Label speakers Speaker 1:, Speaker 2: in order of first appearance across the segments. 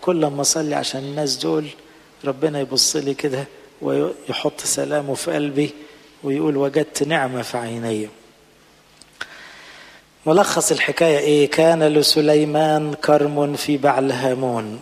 Speaker 1: كل ما اصلي عشان الناس دول ربنا يبص لي كده ويحط سلامه في قلبي ويقول وجدت نعمة في عيني ملخص الحكاية ايه كان لسليمان كرم في بعل هامون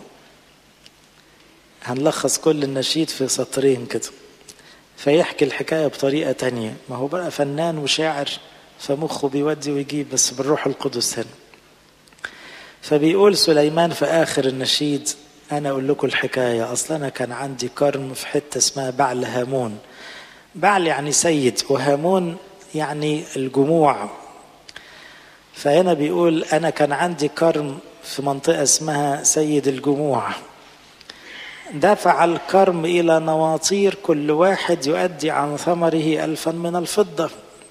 Speaker 1: هنلخص كل النشيد في سطرين كده فيحكي الحكاية بطريقة تانية ما هو بقى فنان وشاعر فمخه بيودي ويجيب بس بالروح القدس هنا فبيقول سليمان في آخر النشيد أنا أقول لكم الحكاية أصلا أنا كان عندي كرم في حتة اسمها بعل هامون بعل يعني سيد وهامون يعني الجموع فهنا بيقول أنا كان عندي كرم في منطقة اسمها سيد الجموع دفع الكرم إلى نواطير كل واحد يؤدي عن ثمره ألفا من الفضة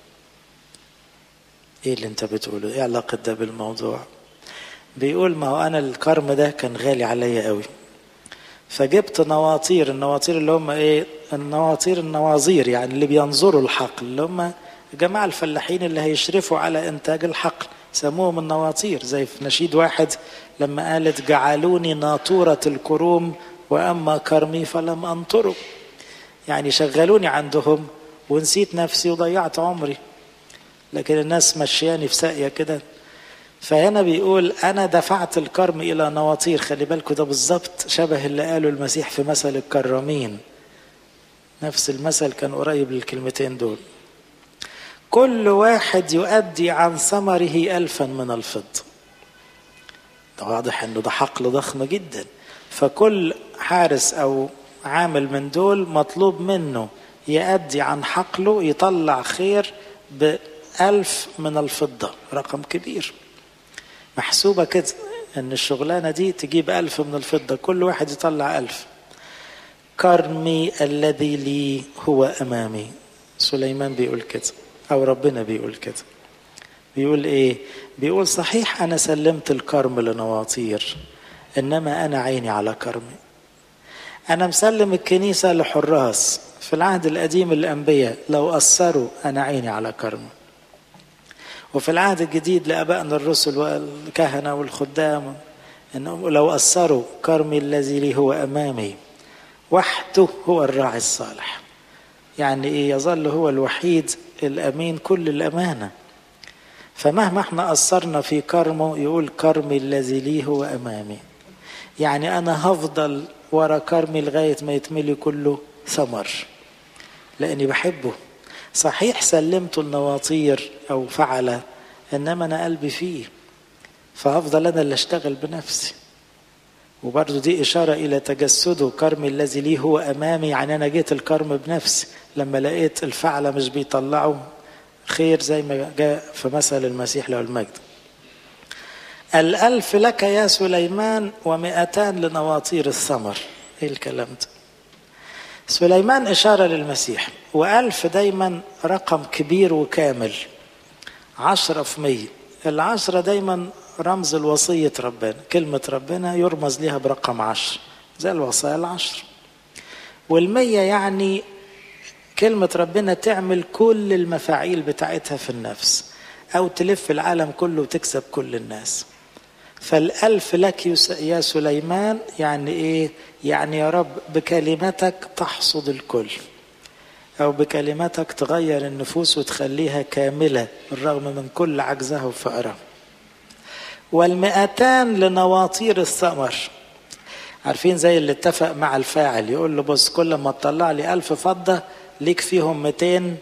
Speaker 1: إيه اللي أنت بتقوله إيه علاقة ده بالموضوع بيقول ما هو أنا الكرم ده كان غالي عليا قوي فجبت نواطير النواطير اللي هم إيه النواطير النواظير يعني اللي بينظروا الحقل اللي هم جماعة الفلاحين اللي هيشرفوا على إنتاج الحقل سموهم النواطير زي في نشيد واحد لما قالت جعلوني ناطورة الكروم وأما كرمي فلم أنطره يعني شغلوني عندهم ونسيت نفسي وضيعت عمري لكن الناس مشياني في ساقية كده فهنا بيقول أنا دفعت الكرم إلى نواطير خلي بالكوا ده بالظبط شبه اللي قاله المسيح في مثل الكرامين نفس المثل كان قريب للكلمتين دول كل واحد يؤدي عن ثمره ألفا من الفضة ده واضح أنه ده حقل ضخم جدا فكل حارس أو عامل من دول مطلوب منه يأدي عن حقله يطلع خير بألف من الفضة رقم كبير محسوبة كده أن الشغلانة دي تجيب ألف من الفضة كل واحد يطلع ألف كرمي الذي لي هو أمامي سليمان بيقول كده أو ربنا بيقول كده بيقول إيه بيقول صحيح أنا سلمت الكرم لنواطير إنما أنا عيني على كرمي أنا مسلم الكنيسة لحراس في العهد القديم الأنبياء لو أثروا أنا عيني على كرمي وفي العهد الجديد لأبائنا الرسل والكهنة والخدام إنهم لو أثروا كرمي الذي لي هو أمامي وحده هو الراعي الصالح يعني إيه يظل هو الوحيد الأمين كل الأمانة فمهما احنا أثرنا في كرمه يقول كرمي الذي لي هو أمامي يعني أنا هفضل ورا كرمي لغاية ما يتملي كله ثمر لأني بحبه صحيح سلمت النواطير أو فعل إنما أنا قلبي فيه فأفضل أنا اللي أشتغل بنفسي وبرضه دي إشارة إلى تجسده كرمي الذي لي هو أمامي يعني أنا جيت الكرم بنفسي لما لقيت الفعلة مش بيطلعوا خير زي ما جاء في مثل المسيح له المجد الألف لك يا سليمان ومئتان لنواطير الثمر إيه الكلام ده سليمان إشارة للمسيح وألف دايما رقم كبير وكامل عشرة في مية العشرة دايما رمز الوصية ربنا كلمة ربنا يرمز لها برقم عشر زي الوصايا العشر والمية يعني كلمة ربنا تعمل كل المفاعيل بتاعتها في النفس أو تلف العالم كله وتكسب كل الناس فالألف لك يا سليمان يعني إيه يعني يا رب بكلمتك تحصد الكل أو بكلمتك تغير النفوس وتخليها كاملة بالرغم من كل عجزها وفقرها والمئتان لنواطير الثمر عارفين زي اللي اتفق مع الفاعل يقول له بص كل ما تطلع لي ألف فضة ليك فيهم 200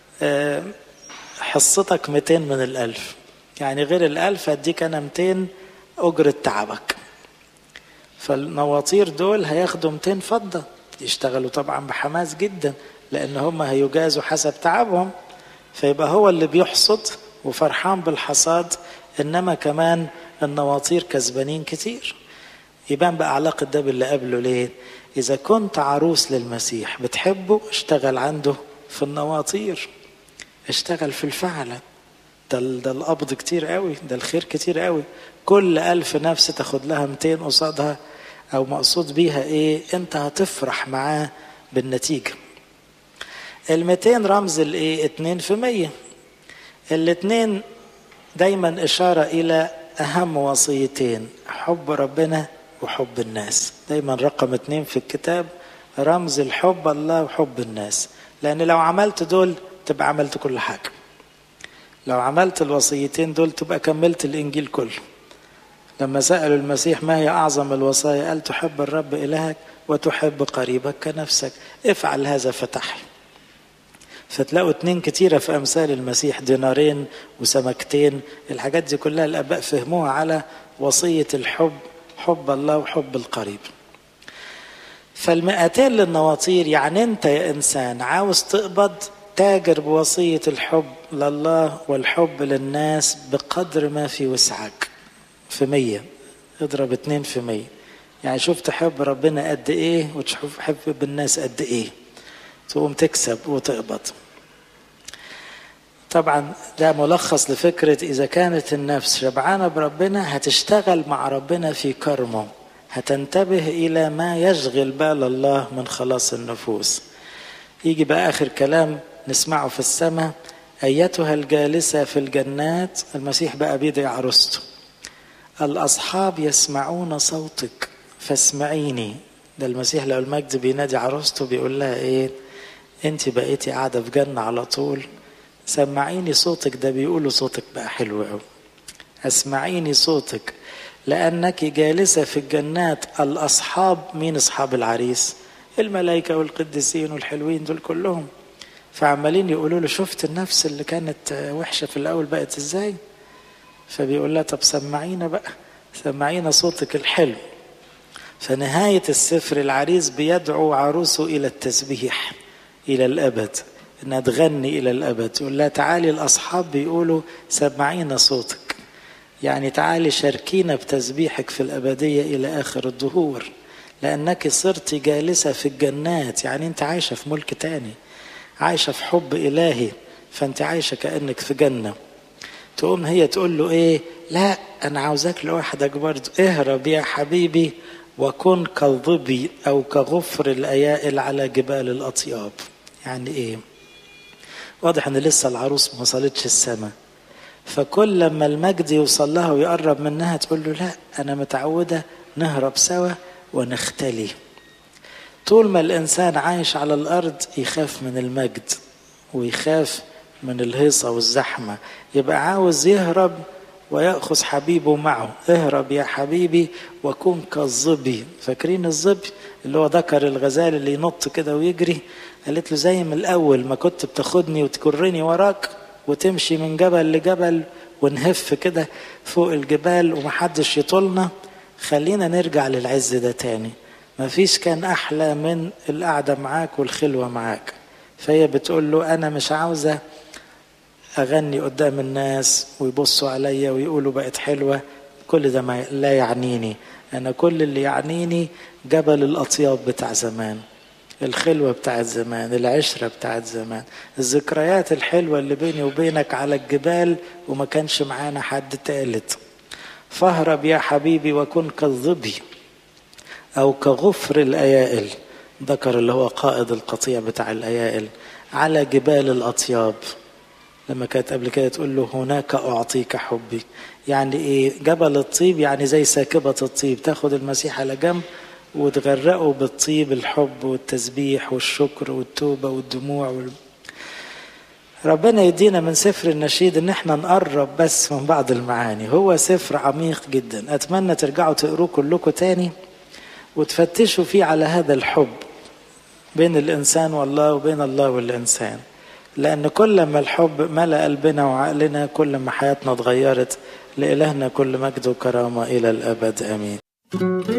Speaker 1: حصتك 200 من الألف يعني غير الألف هديك أنا 200 أجرة تعبك فالنواطير دول هياخدوا 200 فضة يشتغلوا طبعا بحماس جدا لأن هم هيجازوا حسب تعبهم فيبقى هو اللي بيحصد وفرحان بالحصاد إنما كمان النواطير كسبانين كتير يبان بقى علاقة ده باللي قبله ليه إذا كنت عروس للمسيح بتحبه اشتغل عنده في النواطير اشتغل في الفعلة ده, ده القبض كتير قوي ده الخير كتير قوي كل ألف نفس تاخد لها 200 قصادها أو مقصود بيها إيه أنت هتفرح معاه بالنتيجة ال 200 رمز الإيه 2 في 100 الاتنين دايما إشارة إلى أهم وصيتين حب ربنا وحب الناس دايما رقم اتنين في الكتاب رمز الحب الله وحب الناس لأن لو عملت دول تبقى عملت كل حاجة لو عملت الوصيتين دول تبقى كملت الإنجيل كله لما سألوا المسيح ما هي أعظم الوصايا قال تحب الرب إلهك وتحب قريبك كنفسك افعل هذا فتحي فتلاقوا اتنين كتيرة في أمثال المسيح دينارين وسمكتين الحاجات دي كلها الآباء فهموها على وصية الحب حب الله وحب القريب فالمئتين للنواطير يعني انت يا انسان عاوز تقبض تاجر بوصية الحب لله والحب للناس بقدر ما في وسعك في مية اضرب اتنين في مية يعني شوف تحب ربنا قد ايه وتشوف تحب بالناس قد ايه تقوم تكسب وتقبض طبعا ده ملخص لفكرة إذا كانت النفس شبعانة بربنا هتشتغل مع ربنا في كرمه هتنتبه إلى ما يشغل بال الله من خلاص النفوس يجي بقى آخر كلام نسمعه في السماء أيتها الجالسة في الجنات المسيح بقى بيدعي عروسته الأصحاب يسمعون صوتك فاسمعيني ده المسيح لو المجد بينادي عروسته بيقول لها ايه انت بقيتي قاعدة في جنة على طول سمعيني صوتك ده بيقولوا صوتك بقى حلو قوي اسمعيني صوتك لأنك جالسة في الجنات الأصحاب مين أصحاب العريس الملائكة والقديسين والحلوين دول كلهم فعمالين يقولوا له شفت النفس اللي كانت وحشة في الأول بقت إزاي فبيقول لها طب سمعينا بقى سمعينا صوتك الحلو فنهاية السفر العريس بيدعو عروسه إلى التسبيح إلى الأبد إنها تغني إلى الأبد يقول لها تعالي الأصحاب بيقولوا سمعينا صوتك يعني تعالي شاركينا بتسبيحك في الأبدية إلى آخر الدهور لأنك صرت جالسة في الجنات يعني أنت عايشة في ملك تاني عايشة في حب إلهي فأنت عايشة كأنك في جنة تقوم هي تقول له إيه لا أنا عاوزاك لوحدك برضه اهرب يا حبيبي وكن كالظبي أو كغفر الأيائل على جبال الأطياب يعني إيه واضح أن لسه العروس ما وصلتش السماء فكل لما المجد يوصل لها ويقرب منها تقول له لا أنا متعودة نهرب سوا ونختلي طول ما الإنسان عايش على الأرض يخاف من المجد ويخاف من الهيصة والزحمة يبقى عاوز يهرب ويأخذ حبيبه معه اهرب يا حبيبي وكن كالظبي فاكرين الظبي اللي هو ذكر الغزال اللي ينط كده ويجري قالت له زي من الأول ما كنت بتاخدني وتكرني وراك وتمشي من جبل لجبل ونهف كده فوق الجبال ومحدش يطولنا خلينا نرجع للعز ده تاني مفيش كان أحلى من القعدة معاك والخلوة معاك فهي بتقول له أنا مش عاوزة أغني قدام الناس ويبصوا عليا ويقولوا بقت حلوة كل ده ما لا يعنيني أنا كل اللي يعنيني جبل الأطياب بتاع زمان الخلوة بتاعت زمان العشرة بتاعت زمان الذكريات الحلوة اللي بيني وبينك على الجبال وما كانش معانا حد تالت فاهرب يا حبيبي وكن كالظبي أو كغفر الأيائل ذكر اللي هو قائد القطيع بتاع الأيائل على جبال الأطياب لما كانت قبل كده تقول له هناك أعطيك حبي يعني إيه جبل الطيب يعني زي ساكبة الطيب تاخد المسيح على جنب وتغرقه بالطيب الحب والتسبيح والشكر والتوبة والدموع وال... ربنا يدينا من سفر النشيد ان احنا نقرب بس من بعض المعاني هو سفر عميق جدا اتمنى ترجعوا تقروه كلكم تاني وتفتشوا فيه على هذا الحب بين الانسان والله وبين الله والانسان لان كل ما الحب ملا قلبنا وعقلنا كل ما حياتنا اتغيرت لالهنا كل مجد وكرامه الى الابد امين